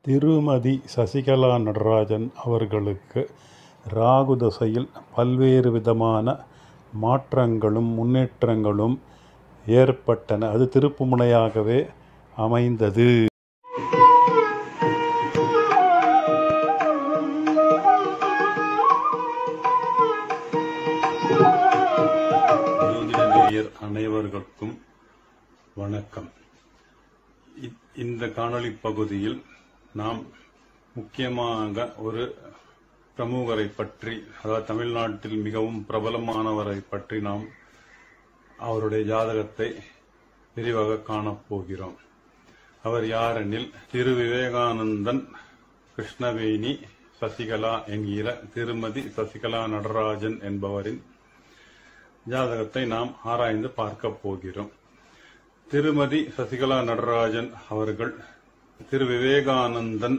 திருமதி சசிகலா நடராஜன் அவர்களுக்கு ராகு தசையில் பல்வேறு விதமான மாற்றங்களும் முன்னேற்றங்களும் ஏற்பட்டன அது திருப்புமுனையாகவே அமைந்தது ஜோதிட நேயர் அனைவருக்கும் வணக்கம் இ- இந்த காணொளி பகுதியில் நாம் முக்கியமாக ஒரு பிரமுகரை பற்றி அதாவது தமிழ்நாட்டில் மிகவும் பிரபலமானவரை பற்றி நாம் அவருடைய ஜாதகத்தை விரிவாக காணப்போகிறோம் அவர் யாரெனில் திரு விவேகானந்தன் கிருஷ்ணவேணி சசிகலா என்கிற திருமதி சசிகலா நடராஜன் என்பவரின் ஜாதகத்தை நாம் ஆராய்ந்து பார்க்க போகிறோம் திருமதி சசிகலா நடராஜன் அவர்கள் திரு விவேகானந்தன்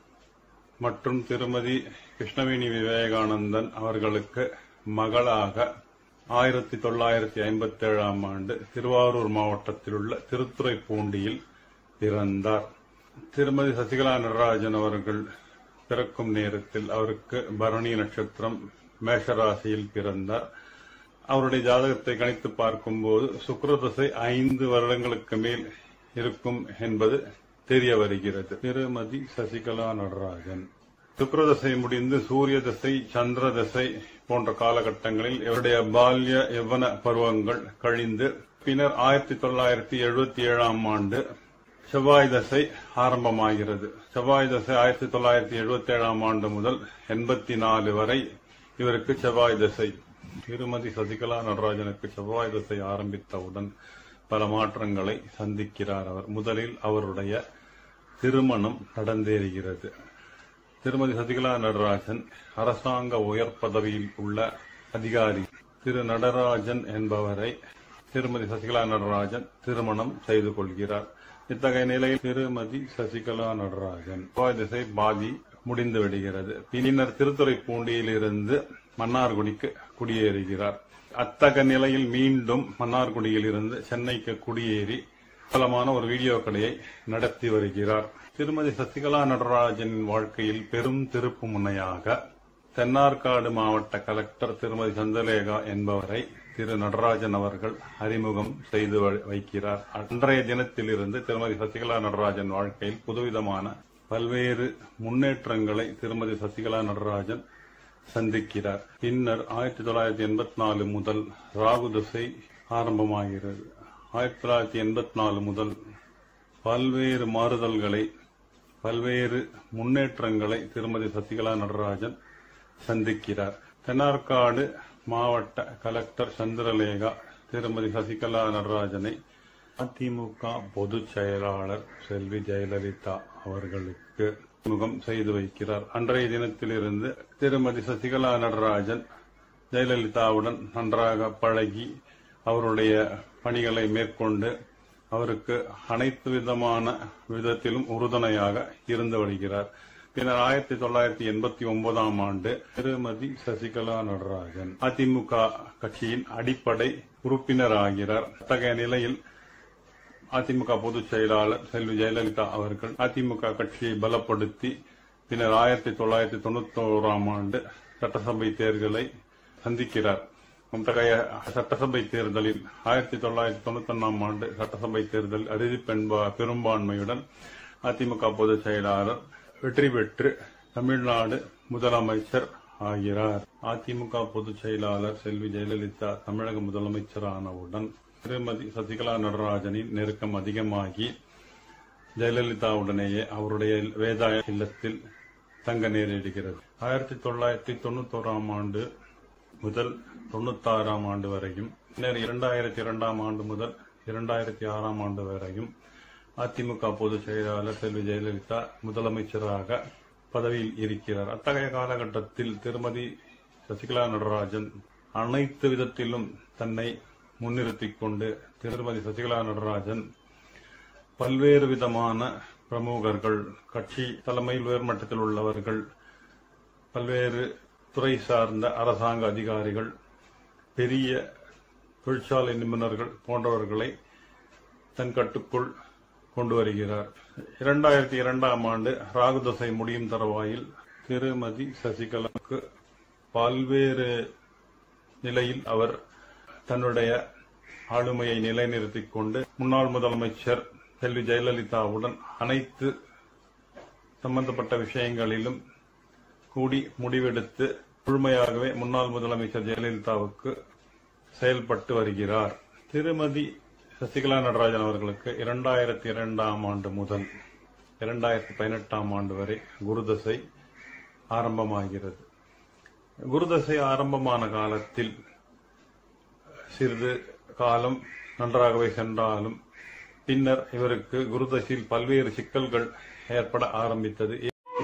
மற்றும் திருமதி கிருஷ்ணவேணி விவேகானந்தன் அவர்களுக்கு மகளாக ஆயிரத்தி தொள்ளாயிரத்தி ஐம்பத்தி ஏழாம் ஆண்டு திருவாரூர் மாவட்டத்தில் உள்ள திருத்துறைப்பூண்டியில் பிறந்தார் திருமதி சசிகலா நடராஜன் அவர்கள் பிறக்கும் நேரத்தில் அவருக்கு பரணி நட்சத்திரம் மேஷராசியில் பிறந்தார் அவருடைய ஜாதகத்தை கணித்து பார்க்கும்போது சுக்கிரதசை ஐந்து வருடங்களுக்கு மேல் இருக்கும் என்பது தெரிய வருகிறது திருமதி சசிகலா நடராஜன் சுக்கிரதசை முடிந்து சூரிய தசை சந்திர தசை போன்ற காலகட்டங்களில் இவருடைய பால்ய யவன பருவங்கள் கழிந்து பின்னர் ஆயிரத்தி தொள்ளாயிரத்தி எழுபத்தி ஏழாம் ஆண்டு செவ்வாய் தசை ஆரம்பமாகிறது செவ்வாய் தசை ஆயிரத்தி தொள்ளாயிரத்தி எழுபத்தி ஏழாம் ஆண்டு முதல் எண்பத்தி நாலு வரை இவருக்கு செவ்வாய் தசை திருமதி சசிகலா நடராஜனுக்கு செவ்வாய் தசை ஆரம்பித்தவுடன் பல மாற்றங்களை சந்திக்கிறார் அவர் முதலில் அவருடைய திருமணம் நடந்தேறுகிறது திருமதி சசிகலா நடராஜன் அரசாங்க உயர் பதவியில் உள்ள அதிகாரி திரு நடராஜன் என்பவரை திருமதி சசிகலா நடராஜன் திருமணம் செய்து கொள்கிறார் இத்தகைய நிலையில் திருமதி சசிகலா நடராஜன் செவ்வாய் திசை பாதி முடிந்து விடுகிறது பின்னர் திருத்துறைப்பூண்டியிலிருந்து மன்னார்குடிக்கு குடியேறுகிறார் அத்தகைய நிலையில் மீண்டும் மன்னார்குடியில் இருந்து சென்னைக்கு குடியேறி பிரபலமான ஒரு வீடியோ கடையை நடத்தி வருகிறார் திருமதி சசிகலா நடராஜனின் வாழ்க்கையில் பெரும் திருப்பு முனையாக தென்னார்காடு மாவட்ட கலெக்டர் திருமதி சந்திரலேகா என்பவரை திரு நடராஜன் அவர்கள் அறிமுகம் செய்து வ- வைக்கிறார் அன்றைய தினத்திலிருந்து திருமதி சசிகலா நடராஜன் வாழ்க்கையில் புதுவிதமான பல்வேறு முன்னேற்றங்களை திருமதி சசிகலா நடராஜன் சந்திக்கிறார் பின்னர் ஆயிரத்தி தொள்ளாயிரத்தி எண்பத்தி நாலு முதல் ராகு திசை ஆரம்பமாகிறது ஆயிரத்தி தொள்ளாயிரத்தி எண்பத்தி நாலு முதல் பல்வேறு மாறுதல்களை பல்வேறு முன்னேற்றங்களை திருமதி சசிகலா நடராஜன் சந்திக்கிறார் தென்னார்காடு மாவட்ட கலெக்டர் சந்திரலேகா திருமதி சசிகலா நடராஜனை அதிமுக பொதுச் செயலாளர் செல்வி ஜெயலலிதா அவர்களுக்கு முகம் செய்து வைக்கிறார் அன்றைய தினத்திலிருந்து திருமதி சசிகலா நடராஜன் ஜெயலலிதாவுடன் நன்றாக பழகி அவருடைய பணிகளை மேற்கொண்டு அவருக்கு அனைத்து விதமான விதத்திலும் உறுதுணையாக இருந்து வருகிறார் பின்னர் ஆயிரத்தி தொள்ளாயிரத்தி எண்பத்தி ஒன்பதாம் ஆண்டு திருமதி சசிகலா நடராஜன் அதிமுக கட்சியின் அடிப்படை உறுப்பினர் ஆகிறார் அத்தகைய நிலையில் அதிமுக பொதுச் செயலாளர் செல்வி ஜெயலலிதா அவர்கள் அதிமுக கட்சியை பலப்படுத்தி பின்னர் ஆயிரத்தி தொள்ளாயிரத்தி தொண்ணூத்தோராம் ஆண்டு சட்டசபை தேர்தலை சந்திக்கிறார் அத்தகைய சட்டசபை தேர்தலில் ஆயிரத்தி தொள்ளாயிரத்தி தொண்ணூத்தி ஒன்னாம் ஆண்டு சட்டசபை தேர்தல் அறுதி பெண்பா பெரும்பான்மையுடன் அதிமுக பொதுச் செயலாளர் வெற்றி பெற்று தமிழ்நாடு முதலமைச்சர் ஆகிறார் அதிமுக பொதுச் செயலாளர் செல்வி ஜெயலலிதா தமிழக முதலமைச்சரானவுடன் திருமதி சசிகலா நடராஜனின் நெருக்கம் அதிகமாகி ஜெயலலிதாவுடனேயே அவருடைய வேதாய இல்லத்தில் தங்க நேரிடுகிறது ஆயிரத்தி தொள்ளாயிரத்தி தொண்ணூத்தோராம் ஆண்டு முதல் தொண்ணூத்தாறாம் ஆண்டு வரையும் பின்னர் இரண்டாயிரத்தி இரண்டாம் ஆண்டு முதல் இரண்டாயிரத்தி ஆறாம் ஆண்டு வரையும் அதிமுக பொதுச் செயலாளர் செல்வி ஜெயலலிதா முதலமைச்சராக பதவியில் இருக்கிறார் அத்தகைய காலகட்டத்தில் திருமதி சசிகலா நடராஜன் அனைத்து விதத்திலும் தன்னை முன்னிறுத்திக் கொண்டு திருமதி சசிகலா நடராஜன் பல்வேறு விதமான பிரமுகர்கள் கட்சி தலைமையில் உயர்மட்டத்தில் உள்ளவர்கள் பல்வேறு துறை சார்ந்த அரசாங்க அதிகாரிகள் பெரிய தொழிற்சாலை நிபுணர்கள் போன்றவர்களை தன் கட்டுக்குள் கொண்டு வருகிறார் இரண்டாயிரத்தி இரண்டாம் ஆண்டு ராகு தசை முடியும் தருவாயில் திருமதி சசிகலாவுக்கு பல்வேறு நிலையில் அவர் தன்னுடைய ஆளுமையை நிலைநிறுத்திக் கொண்டு முன்னாள் முதலமைச்சர் செல்வி ஜெயலலிதாவுடன் அனைத்து சம்பந்தப்பட்ட விஷயங்களிலும் கூடி முடிவெடுத்து முழுமையாகவே முன்னாள் முதலமைச்சர் ஜெயலலிதாவுக்கு செயல்பட்டு வருகிறார் திருமதி சசிகலா நடராஜன் அவர்களுக்கு இரண்டாயிரத்தி இரண்டாம் ஆண்டு முதல் இரண்டாயிரத்தி பதினெட்டாம் ஆண்டு வரை குருதசை ஆரம்பமாகிறது குருதசை ஆரம்பமான காலத்தில் சிறிது காலம் நன்றாகவே சென்றாலும் பின்னர் இவருக்கு குருதசையில் பல்வேறு சிக்கல்கள் ஏற்பட ஆரம்பித்தது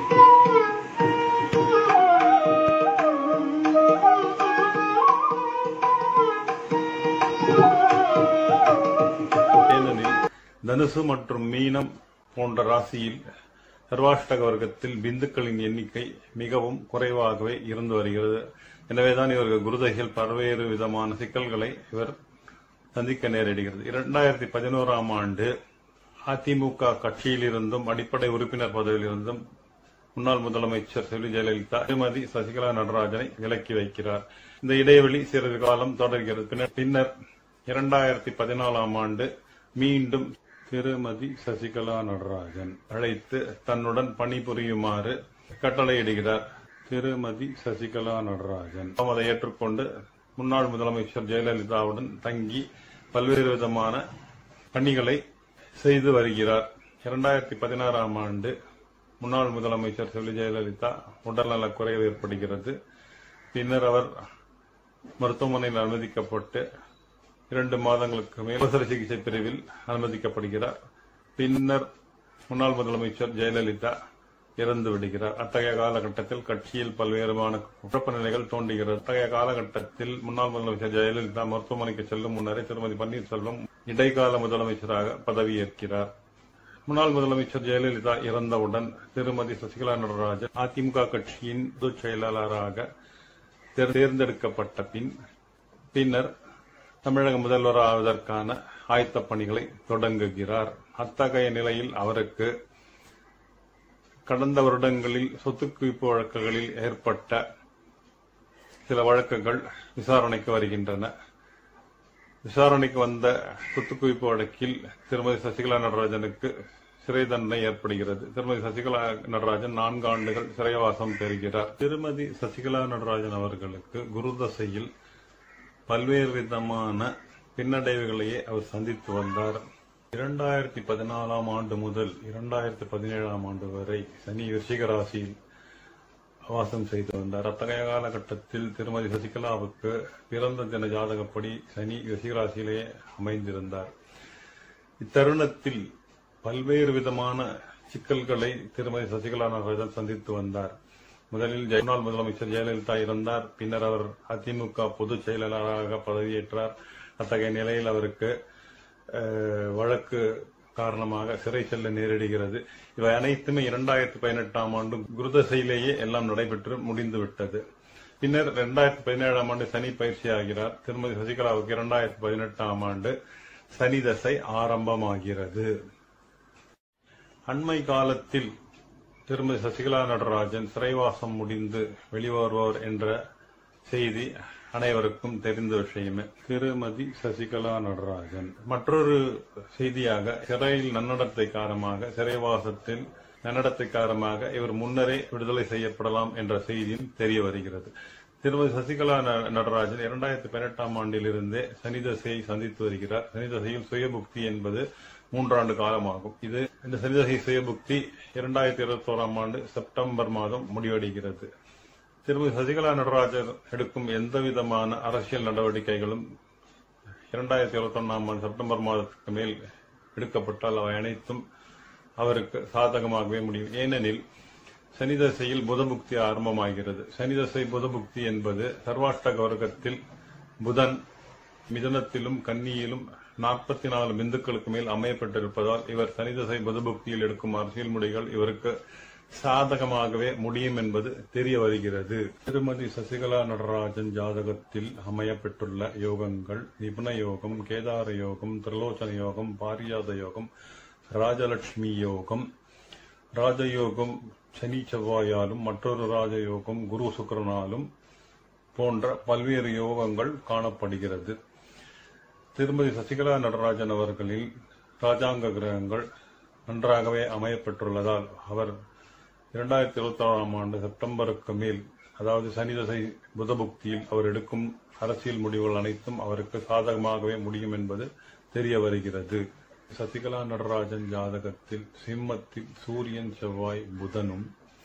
ஏனெனில் தனுசு மற்றும் மீனம் போன்ற ராசியில் சர்வாஷ்டக வர்க்கத்தில் பிந்துக்களின் எண்ணிக்கை மிகவும் குறைவாகவே இருந்து வருகிறது எனவேதான் இவருக்கு குருதகையில் பல்வேறு விதமான சிக்கல்களை இவர் சந்திக்க நேரிடுகிறது இரண்டாயிரத்தி பதினோராம் ஆண்டு அதிமுக கட்சியிலிருந்தும் அடிப்படை உறுப்பினர் பதவியிலிருந்தும் முன்னாள் முதலமைச்சர் செல்வி ஜெயலலிதா திருமதி சசிகலா நடராஜனை விலக்கி வைக்கிறார் இந்த இடைவெளி சிறிது காலம் தொடர்கிறது பின்னர் பின்னர் இரண்டாயிரத்தி பதினாலாம் ஆண்டு மீண்டும் திருமதி சசிகலா நடராஜன் அழைத்து தன்னுடன் பணிபுரியுமாறு கட்டளையிடுகிறார் திருமதி சசிகலா நடராஜன் அதை ஏற்றுக்கொண்டு முன்னாள் முதலமைச்சர் ஜெயலலிதாவுடன் தங்கி பல்வேறு விதமான பணிகளை செய்து வருகிறார் இரண்டாயிரத்தி பதினாறாம் ஆண்டு முன்னாள் முதலமைச்சர் செல்வி ஜெயலலிதா உடல்நலக் குறைவு ஏற்படுகிறது பின்னர் அவர் மருத்துவமனையில் அனுமதிக்கப்பட்டு இரண்டு மாதங்களுக்கு மேல் அவசர சிகிச்சை பிரிவில் அனுமதிக்கப்படுகிறார் பின்னர் முன்னாள் முதலமைச்சர் ஜெயலலிதா இறந்து விடுகிறார் அத்தகைய காலகட்டத்தில் கட்சியில் பல்வேறுமான குழப்ப நிலைகள் தோன்றுகிறது அத்தகைய காலகட்டத்தில் முன்னாள் முதலமைச்சர் ஜெயலலிதா மருத்துவமனைக்கு செல்லும் முன்னரே திருமதி பன்னீர்செல்வம் இடைக்கால முதலமைச்சராக பதவியேற்கிறார் முன்னாள் முதலமைச்சர் ஜெயலலிதா இறந்தவுடன் திருமதி சசிகலா நடராஜன் அதிமுக கட்சியின் பொதுச் செயலாளராக தேர்ந்தெடுக்கப்பட்ட பின் பின்னர் தமிழக முதல்வராவதற்கான ஆயத்தப் பணிகளை தொடங்குகிறார் அத்தகைய நிலையில் அவருக்கு கடந்த வருடங்களில் சொத்து குவிப்பு வழக்குகளில் ஏற்பட்ட சில வழக்குகள் விசாரணைக்கு வருகின்றன விசாரணைக்கு வந்த சொத்து குவிப்பு வழக்கில் திருமதி சசிகலா நடராஜனுக்கு சிறை தண்டனை ஏற்படுகிறது திருமதி சசிகலா நடராஜன் நான்கு ஆண்டுகள் சிறைவாசம் பெறுகிறார் திருமதி சசிகலா நடராஜன் அவர்களுக்கு குருதசையில் பல்வேறு விதமான பின்னடைவுகளையே அவர் சந்தித்து வந்தார் இரண்டாயிரத்தி பதினாலாம் ஆண்டு முதல் இரண்டாயிரத்தி பதினேழாம் ஆண்டு வரை சனி விருச்சிக ராசியில் வாசம் செய்து வந்தார் அத்தகைய காலகட்டத்தில் திருமதி சசிகலாவுக்கு பிறந்த தின ஜாதகப்படி சனி ரிஷிகராசியிலேயே அமைந்திருந்தார் இத்தருணத்தில் பல்வேறு விதமான சிக்கல்களை திருமதி சசிகலா நடராஜன் சந்தித்து வந்தார் முதலில் முன்னாள் முதலமைச்சர் ஜெயலலிதா இருந்தார் பின்னர் அவர் அதிமுக பொதுச் செயலாளராக பதவியேற்றார் அத்தகைய நிலையில் அவருக்கு வழக்கு காரணமாக சிறை செல்ல நேரிடுகிறது இவை அனைத்துமே இரண்டாயிரத்தி பதினெட்டாம் ஆண்டு குருதசையிலேயே எல்லாம் நடைபெற்று முடிந்துவிட்டது பின்னர் இரண்டாயிரத்தி பதினேழாம் ஆண்டு சனி பயிற்சி ஆகிறார் திருமதி சசிகலாவுக்கு இரண்டாயிரத்தி பதினெட்டாம் ஆண்டு சனி தசை ஆரம்பமாகிறது அண்மை காலத்தில் திருமதி சசிகலா நடராஜன் சிறைவாசம் முடிந்து வெளிவருவார் என்ற செய்தி அனைவருக்கும் தெரிந்த விஷயமே திருமதி சசிகலா நடராஜன் மற்றொரு செய்தியாக சிறையில் நன்னடத்தை காரணமாக சிறைவாசத்தில் நன்னடத்தை காரணமாக இவர் முன்னரே விடுதலை செய்யப்படலாம் என்ற செய்தியும் தெரிய வருகிறது திருமதி சசிகலா நடராஜன் இரண்டாயிரத்தி பதினெட்டாம் ஆண்டிலிருந்தே சனிதசையை சந்தித்து வருகிறார் சனிதசையில் சுயபுக்தி என்பது மூன்றாண்டு காலமாகும் இது இந்த சனிதசை சுயபுக்தி இரண்டாயிரத்தி இருபத்தி ஓராம் ஆண்டு செப்டம்பர் மாதம் முடிவடைகிறது திருமதி சசிகலா நடராஜர் எடுக்கும் எந்த விதமான அரசியல் நடவடிக்கைகளும் இரண்டாயிரத்தி இருபத்தி ஒன்னாம் ஆண்டு செப்டம்பர் மாதத்துக்கு மேல் எடுக்கப்பட்டால் அவை அனைத்தும் அவருக்கு சாதகமாகவே முடியும் ஏனெனில் சனிதசையில் புதபுக்தி ஆரம்பமாகிறது சனிதசை புதபுக்தி என்பது சர்வாஷ்டக வர்க்கத்தில் புதன் மிதனத்திலும் கன்னியிலும் நாற்பத்தி நாலு பிந்துக்களுக்கு மேல் அமையப்பட்டிருப்பதால் இவர் சனிதசை புதபுக்தியில் எடுக்கும் அரசியல் முடிகள் இவருக்கு சாதகமாகவே முடியும் என்பது தெரிய வருகிறது திருமதி சசிகலா நடராஜன் ஜாதகத்தில் அமையப்பெற்றுள்ள யோகங்கள் நிபுண யோகம் கேதார யோகம் திரிலோச்சன யோகம் பாரியாத யோகம் ராஜலட்சுமி யோகம் ராஜயோகம் சனி செவ்வாயாலும் மற்றொரு ராஜயோகம் குரு சுக்கிரனாலும் போன்ற பல்வேறு யோகங்கள் காணப்படுகிறது திருமதி சசிகலா நடராஜன் அவர்களில் ராஜாங்க கிரகங்கள் நன்றாகவே அமையப்பெற்றுள்ளதால் அவர் இரண்டாயிரத்தி இருபத்தி ஆறாம் ஆண்டு செப்டம்பருக்கு மேல் அதாவது சனி தசை புதபுக்தியில் அவர் எடுக்கும் அரசியல் முடிவுகள் அனைத்தும் அவருக்கு சாதகமாகவே முடியும் என்பது தெரிய வருகிறது சசிகலா நடராஜன் ஜாதகத்தில் சிம்மத்தில் சூரியன் செவ்வாய் புதனும்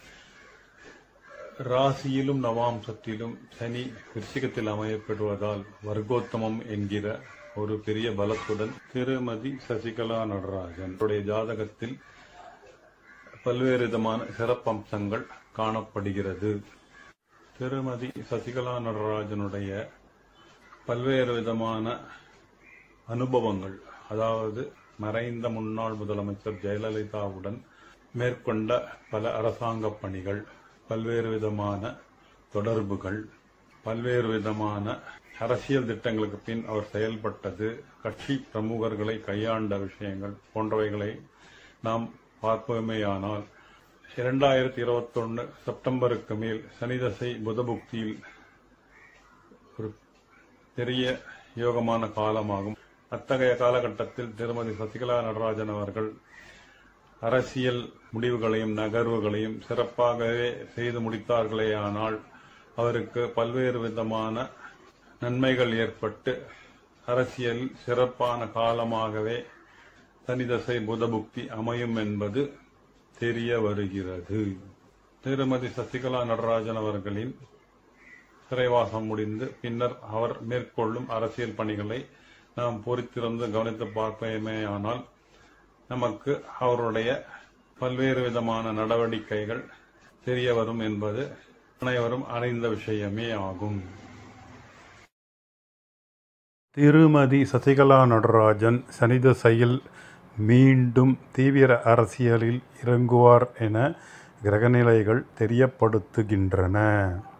ராசியிலும் நவாம்சத்திலும் சனி விருச்சிகத்தில் அமையப்படுவதால் வர்க்கோத்தமம் என்கிற ஒரு பெரிய பலத்துடன் திருமதி சசிகலா நடராஜன் அவருடைய ஜாதகத்தில் பல்வேறு விதமான சிறப்பம்சங்கள் காணப்படுகிறது திருமதி சசிகலா நடராஜனுடைய பல்வேறு விதமான அனுபவங்கள் அதாவது மறைந்த முன்னாள் முதலமைச்சர் ஜெயலலிதாவுடன் மேற்கொண்ட பல அரசாங்க பணிகள் பல்வேறு விதமான தொடர்புகள் பல்வேறு விதமான அரசியல் திட்டங்களுக்கு பின் அவர் செயல்பட்டது கட்சி பிரமுகர்களை கையாண்ட விஷயங்கள் போன்றவைகளை நாம் பார்ப்போமேயானால் இரண்டாயிரத்தி இருபத்தொன்னு செப்டம்பருக்கு மேல் சனிதசை புதபுக்தியில் ஒரு பெரிய யோகமான காலமாகும் அத்தகைய காலகட்டத்தில் திருமதி சசிகலா நடராஜன் அவர்கள் அரசியல் முடிவுகளையும் நகர்வுகளையும் சிறப்பாகவே செய்து முடித்தார்களேயானால் அவருக்கு பல்வேறு விதமான நன்மைகள் ஏற்பட்டு அரசியல் சிறப்பான காலமாகவே சனிதசை புதபுக்தி அமையும் என்பது தெரிய வருகிறது திருமதி சசிகலா நடராஜன் அவர்களின் சிறைவாசம் முடிந்து பின்னர் அவர் மேற்கொள்ளும் அரசியல் பணிகளை நாம் பொறுத்திருந்து கவனித்து பார்ப்போமேயானால் நமக்கு அவருடைய பல்வேறு விதமான நடவடிக்கைகள் தெரிய வரும் என்பது அனைவரும் அறிந்த விஷயமே ஆகும் திருமதி சசிகலா நடராஜன் சனிதசையில் மீண்டும் தீவிர அரசியலில் இறங்குவார் என கிரகநிலைகள் தெரியப்படுத்துகின்றன